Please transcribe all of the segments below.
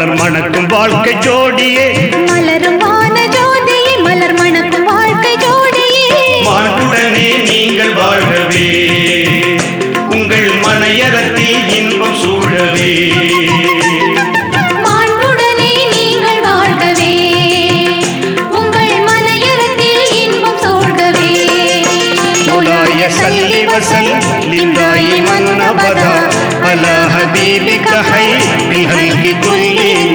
மலர் மணக்கும் வாழ்க்கை ஜோடியே மலரும் வான ஜோதியே மலர் மணக்கும் வாழ்க்கை ஜோடியே மாட்டுடனே நீங்கள் வாழ்கவே உங்கள் மனையறத்தில் இன்பம் சூழவே மாண்புடனே நீங்கள் வாழ்கவே உங்கள் மனையறத்தில் இன்பம் சூழ்கவே مولاي صل وسلم دائما ابدا على حبيبك خير الخلق كلهم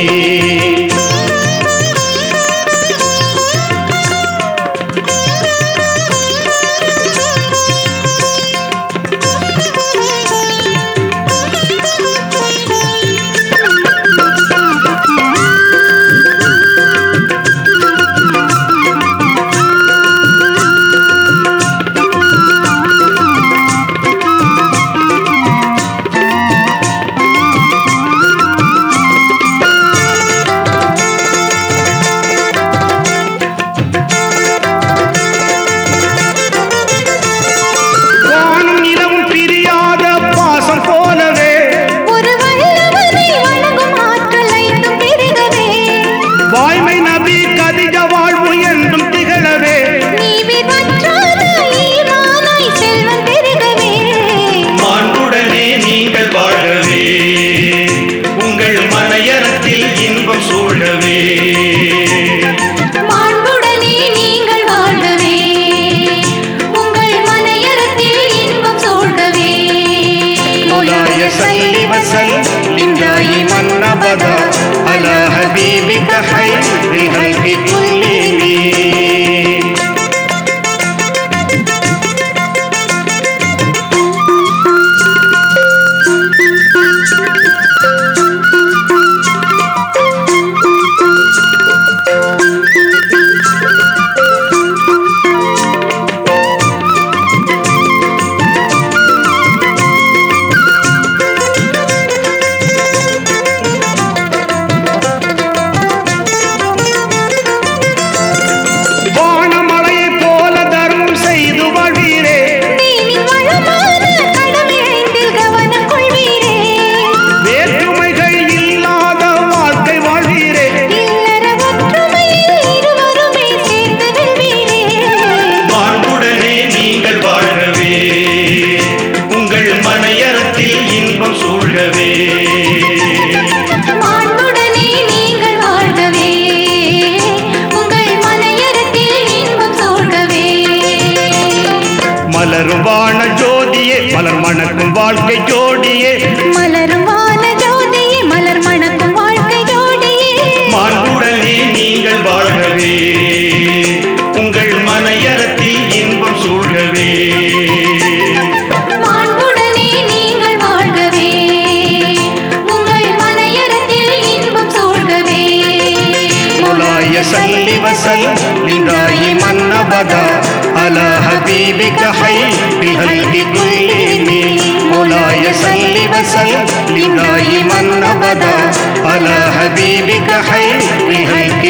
வானும் நிலவும் பிரியாத பாசம் போலவே ஒரு வல்லவனை வணங்கும் ஆற்றல் ஐந்தும் பெருகவே வாய்மை நபி கதிஜ வாழ்வு என்றும் திகழவே நீவி வற்றாத ஈமானாய் செல்வம் பெருகவே மாண்புடனே நீங்கள் வாழவே உங்கள் மனையறத்தில் இன்பம் சூழவே மாண்புடனே நீங்கள் வாழ்கவே உங்கள் மனையறத்தில் இன்பம் சூழ்கவே مولاي صل وسلم دائما ابدا على حبيبك خير الخلق كلهم வானமலையைப் போல தர்மம் செய்து வாழ்வீரே நீனின் வளமான கடமையைந்தில் கவனம் கொள்வீரே வேற்றுமைகள் இல்லாத வாழ்க்கை வாழ்வீரே இல்லற ஒற்றுமையில் இருவருமே சேர்ந்து வெல்வீரே மாண்புடனே நீங்கள் வாழவே உங்கள் மனையறத்தில் இன்பம் சூழவே மாண்புடனே நீங்கள் வாழ்கவே உங்கள் மனையறத்தில் இன்பம் சூழ்கவே மலரும் வான ஜோதியே மலர் மணக்கும் வாழ்க்கை ஜோடியே மலரும் வான ஜோதியே மலர் மணக்கும் வாழ்க்கை ஜோடியே மாண்புடனே நீங்கள் வாழ்கவே உங்கள் மனையறத்தில் இன்பம் சூழவே மாண்புடனே நீங்கள் வாழ்கவே உங்கள் மனையறத்தில் இன்பம் சூழ்கவே مولاي صل وسلم دائما ابدا على حبيبك خير الخلق كلهم مولاي صل وسلم دائما ابدا على حبيبك خير الخلق